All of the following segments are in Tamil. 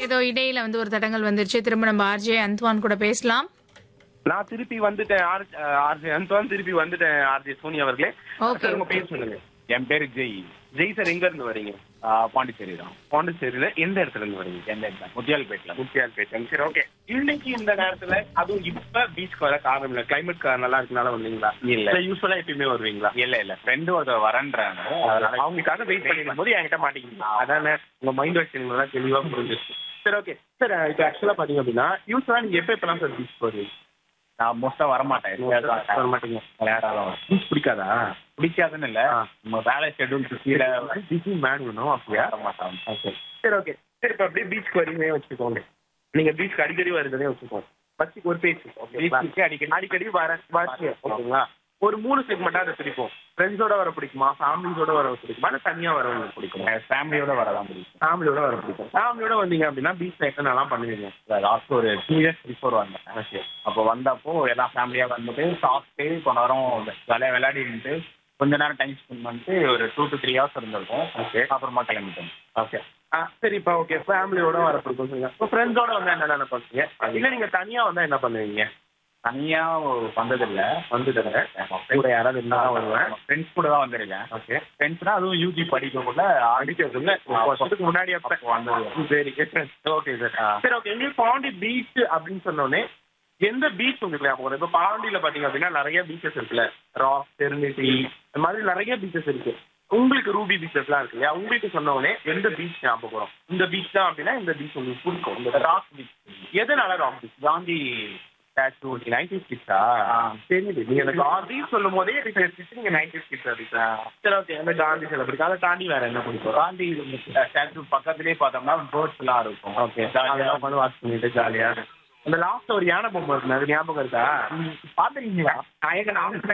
ஏதோ இடையில வந்து ஒரு தடங்கள் வந்துருச்சு திரும்ப நம்ம ஆர்ஜே அந்த்வான் கூட பேசலாம் நான் திருப்பி வந்துட்டேன் ஆர் ஆர்ஜே அந்தவான் திருப்பி வந்துட்டேன் ஆர்ஜே சோனி அவர்களே Okay. சார், உங்க பேர் சொல்லுங்க என் பேரு ஜெய் ஜெய் சார் எங்க இருந்து வரீங்க ஆ, பாண்டிச்சேரி தான் பாண்டிச்சேரியில எந்த இடத்துல இருந்து வரீங்க எந்த இடத்துல முத்தியால்பேட்டில் முத்தியால் பேட்டை சரி ஓகே இன்னைக்கு இந்த நேரத்துல அதுவும் இப்ப பீச்சுக்கு வர காரணம் இல்ல கிளைமேட் நல்லா இருக்கனால வந்தீங்களா இல்ல. யூஸ்வலா எப்பயுமே வருவீங்களா இல்ல இல்ல ஃப்ரெண்டு ஒருத்தர் வரேன்றாங்க அதனால அவங்களுக்காக வெயிட் பண்ணிடும் போது என்கிட்ட மாட்டீங்க அதானே உங்க மைண்ட் வாஷ் நல்லா தெளிவா புரிஞ்சிருச்சு சரி ஓகே சார் இப்போ ஆக்சுவலா பாத்தீங்க அப்படின்னா யூஸ்வலா நீங்க எப்ப எப்பலாம் சார் பீச் போறீங்க நான் மோஸ்டா வர மாட்டேன் வர மாட்டீங்க விளையாடாதான் பீச் பிடிக்காதா பிடிக்காதுன்னு இல்ல ஆ. நம்ம வேலை ஷெட்யூல் கீழே பிஸி மேன் வேணும் அப்படியா வர மாட்டான் ஓகே சரி ஓகே சரி இப்போ அப்படியே பீச்சுக்கு வரீங்கன்னே வச்சுக்கோங்க நீங்க பீச்சுக்கு அடிக்கடி வருதுன்னே வச்சுக்கோங்க பஸ்ஸுக்கு ஒரு பேச்சு பீச்சுக்கு அடிக்கடி அடிக்கடி வர வரீங்க ஓகேங்களா ஒரு மூணு செக்மெண்டா அதை பிரிப்போம் ஃப்ரெண்ட்ஸோட வர பிடிக்குமா ஃபேமிலிஸோட வர பிடிக்குமா இல்லை தனியா வரவங்களுக்கு பிடிக்குமா ஃபேமிலியோட வரதான் பிடிக்கும் ஃபேமிலியோட வர பிடிக்கும் ஃபேமிலியோட வந்தீங்க அப்படின்னா பீச்ல என்னென்னலாம் பண்ணுவீங்க லாஸ்ட் ஒரு டூ இயர்ஸ் பிஃபோர் வந்தேன் அப்போ வந்தப்போ எல்லாம் ஃபேமிலியா வந்துட்டு சாப்பிட்டு கொஞ்ச நேரம் ஜாலியாக விளையாடிட்டு கொஞ்ச நேரம் டைம் ஸ்பெண்ட் பண்ணிட்டு ஒரு டூ டு த்ரீ ஹவர்ஸ் இருந்திருக்கும் Okay. அப்புறமா கிளம்பிட்டோம் ஓகே ஆ சரிப்பா ஓகே ஃபேமிலியோட வர பிடிக்கும் சொல்லுங்க இப்போ ஃப்ரெண்ட்ஸோட வந்தா என்னென்ன பண்ணுவீங்க இல்லை நீங்க தனியா வந்தா என்ன பண்ணுவீங்க தனியா வந்ததில்ல வந்துடுங்க கூட யாராவது இருந்தா தான் வருவேன் ஃப்ரெண்ட்ஸ் கூட தான் வந்திருக்கேன் ஓகே ஃப்ரெண்ட்ஸ்னா அதுவும் யூஜி படிக்கக்குள்ள அடிக்கிறதுல வருஷத்துக்கு முன்னாடி அப்ப அப்போ வந்தது சரி ஓகே சார் ஆ. சரி ஓகே எங்களுக்கு பாண்டி பீச் அப்படின்னு சொன்னோடனே எந்த பீச் உங்களுக்கு ஞாபகம் வரும் இப்போ பாண்டியில பாத்தீங்க அப்படின்னா நிறைய பீச்சஸ் இருக்குல்ல ராக் டெர்னிட்டி இந்த மாதிரி நிறைய பீச்சஸ் இருக்கு உங்களுக்கு ரூபி பீச்சஸ்லாம் இருக்கு இல்லையா உங்களுக்கு சொன்ன உடனே எந்த பீச் ஞாபகம் வரும் இந்த பீச் தான் அப்படின்னா இந்த பீச் உங்களுக்கு பிடிக்கும் இந்த ராக் பீச் எதனால rock beach Gandhi statue ninety கிட்ஸா தெரியுது நீங்க அந்த காந்தி சொல்லும் போதே எனக்கு தெரிஞ்சிச்சு நீங்க நைன்டி கிட்ஸ் அப்படின்னா சரி ஓகே அந்த காந்தி சில பிடிக்கும் அதை தாண்டி வேற என்ன பிடிக்கும் காந்தி ஸ்டாச்சு பக்கத்துலயே பார்த்தோம்னா பேர்ட்ஸ் எல்லாம் இருக்கும் ஓகே ஜாலியா அதெல்லாம் உட்காந்து வாட்ச் பண்ணிட்டு ஜாலியா அந்த லாஸ்ட் ஒரு யானை பொம்மை இருக்கு அது ஞாபகம் இருக்கா பாத்துருக்கீங்களா நாயக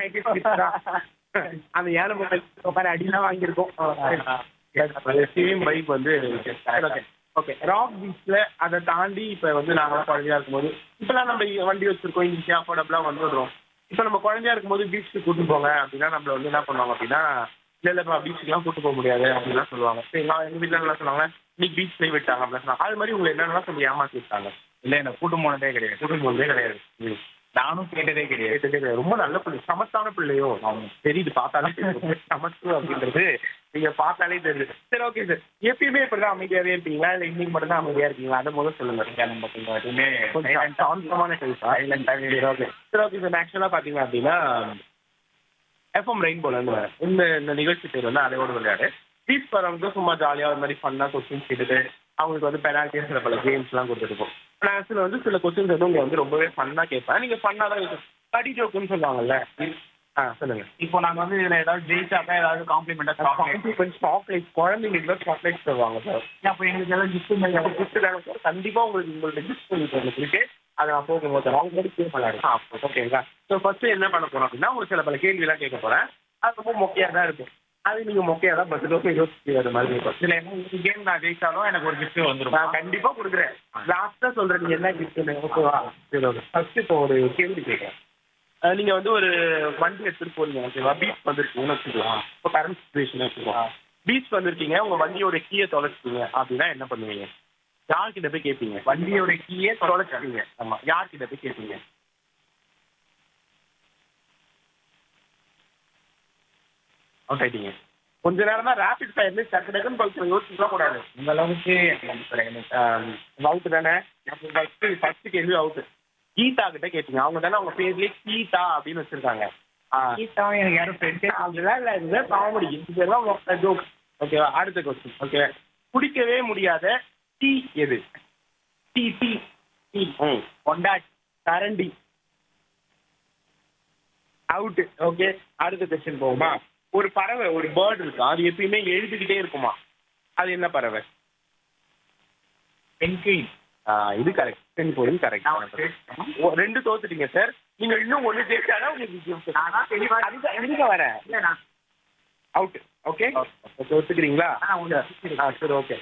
நாம அந்த யானை பொம்மை உட்காந்து அடிலாம் வாங்கியிருக்கோம் சேம் பைக் வந்து ஓகே ராக் பீச்ல அதை தாண்டி இப்ப வந்து நாங்களாம் குழந்தையா இருக்கும்போது இப்பெல்லாம் நம்ம வண்டி வச்சிருக்கோம் இங்க அஃபோர்டபுளா வந்துடுறோம் இப்ப நம்ம குழந்தையா இருக்கும்போது பீச்சுக்கு கூட்டு போங்க அப்படின்னா நம்மள வந்து என்ன பண்ணுவாங்க அப்படின்னா இல்ல இல்லப்பா பீச்சுக்குலாம் கூட்டு போக முடியாது அப்படின்லாம் சொல்லுவாங்க சரி நான் எங்க வீட்டுல என்ன சொன்னாங்க இன்னைக்கு பீச் போய் விட்டாங்க அப்படின்னு சொன்னாங்க அது மாதிரி உங்களை என்னென்னலாம் சொல்லி ஏமாத்தி விட்டாங்க இல்ல என்ன கூட்டம் போனதே கிடையாது கூட்டு போனதே கிடையாது ம். நானும் கேட்டதே கிடையாது கேட்டதே கிடையாது. ரொம்ப நல்ல பிள்ளை சமத்தான பிள்ளையோ தெரியுது பார்த்தாலே தெரியுது. சமத்து அப்படின்றது நீங்க பார்த்தாலே தெரியுது சரி ஓகே சார் எப்பயுமே இப்படிதான் அமைதியாவே இருப்பீங்களா இல்ல இன்னைக்கு மட்டும் தான் அமைதியா இருக்கீங்களா அதை முதல்ல சொல்லுங்க இங்க நம்ம கொஞ்சம் எதுவுமே கொஞ்சம் சாந்தமான கைப்பா சரி ஓகே சரி ஓகே சார் ஆக்சுவலா பாத்தீங்க அப்படின்னா எஃப்எம் ரெயின்போல இருந்து வரேன் இந்த இந்த நிகழ்ச்சி பேர் வந்து அதையோட விளையாடு பீச் வரவங்க சும்மா ஜாலியா ஒரு மாதிரி ஃபன்னா கொஸ்டின்ஸ் கேட்டுட்டு அவங்களுக்கு வந்து பெனால்ட்டி சில பல கேம்ஸ் எல்லாம் கொடுத்துருக்கோம் நான் சில வந்து சில கொஸ்டின்ஸ் வந்து உங்களை வந்து ரொம்பவே ஃபன்னா கேட்பேன் நீங்க ஃபன்னா தான் இருக்கும் கடி ஜோக்குன்னு சொல்லுவாங்கல்ல ஆ சொல்லுங்க இப்போ நாங்க வந்து இதுல ஏதாவது ஜெயிச்சாக்கா ஏதாவது காம்ப்ளிமெண்டா சாக்லேட் சாக்லேட் குழந்தைங்களுக்கு சாக்லேட் தருவாங்க சார் அப்போ எங்களுக்கு ஏதாவது கிஃப்ட் கிஃப்ட் தானே சார் கண்டிப்பா உங்களுக்கு உங்கள்ட்ட கிஃப்ட் பண்ணி தரதுக்கு அதை நான் போகும்போது தரேன் அவங்க பே பண்ணலாம் ஓகேங்களா ஸோ ஃபர்ஸ்ட் என்ன பண்ண போறோம் அப்படின்னா ஒரு சில பல கேள்வியெல்லாம் கேட்க போறேன் அது ரொம்ப மொக்கையா தான் இருக்கும் அது நீங்க மொக்கையா தான் பதிலும் யோசிச்சு அது மாதிரி இருக்கும் இதுல என்ன கேம் நான் ஜெயிச்சாலும் எனக்கு ஒரு கிஃப்ட் வந்துரும் நான் கண்டிப்பா கொடுக்குறேன் லாஸ்டா சொல்றேன் நீங்க என்ன கிஃப்ட் ஓகேவா சரி ஓகே ஃபர்ஸ்ட் இப்போ ஒரு கேள்வி கேட்குறேன் அஹ் நீங்க வந்து ஒரு வண்டி எடுத்துட்டு போறீங்க ஓகேவா பீச் வந்திருக்கீங்கன்னு வச்சுக்கலாம் இப்போ கரண்ட் சுச்சுவேஷன் வச்சுக்கலாம் பீச் வந்திருக்கீங்க உங்க வண்டியோட கீயை தொலைச்சிட்டீங்க அப்படின்னா என்ன பண்ணுவீங்க யார்கிட்ட போய் கேட்பீங்க வண்டியோட கீயே தொலைச்சிட்டீங்க ஆமா யார்கிட்ட போய் கேட்பீங்க அவுட் ஆயிட்டீங்க கொஞ்ச நேரம் தான் ரேபிட் ஃபயர்ல டக்கு டக்குன்னு பல்ஸ் யோசிச்சுக்க கூடாது இந்த அளவுக்கு எனக்கு அவுட் தானே ஃபர்ஸ்ட் ஃபர்ஸ்ட் கேள்வி அவுட் கீதா கிட்ட கேட்டீங்க அவங்க தானே அவங்க பேர்லயே கீதா அப்படின்னு வச்சிருக்காங்க கீதா எனக்கு யாரும் ஃப்ரெண்ட்ஸே அதெல்லாம் இல்ல இது காமெடி இது பேர்லாம் ஜோக் ஓகேவா அடுத்த கொஸ்டின் ஓகே குடிக்கவே முடியாத டீ எது டீ டீ டீ ம் கொண்டாட் கரண்டி அவுட் ஓகே அடுத்த கொஸ்டின் போகுமா ஒரு பறவை ஒரு பேர்ட் இருக்கும் அது எப்பயுமே எழுதிக்கிட்டே இருக்குமா அது என்ன பறவை பென்குயின் ஆ, இது கரெக்ட் டென் போயிங் கரெக்ட் ரெண்டு தோத்துட்டீங்க சார் நீங்க இன்னும் ஒண்ணு ஜெயிச்சாதான் உங்களுக்கு gift. அதுதான் எதுக்கு வரேன் அவுட் ஓகே Okay. ஒத்துக்கிறீங்களா ஆ சரி ஓகே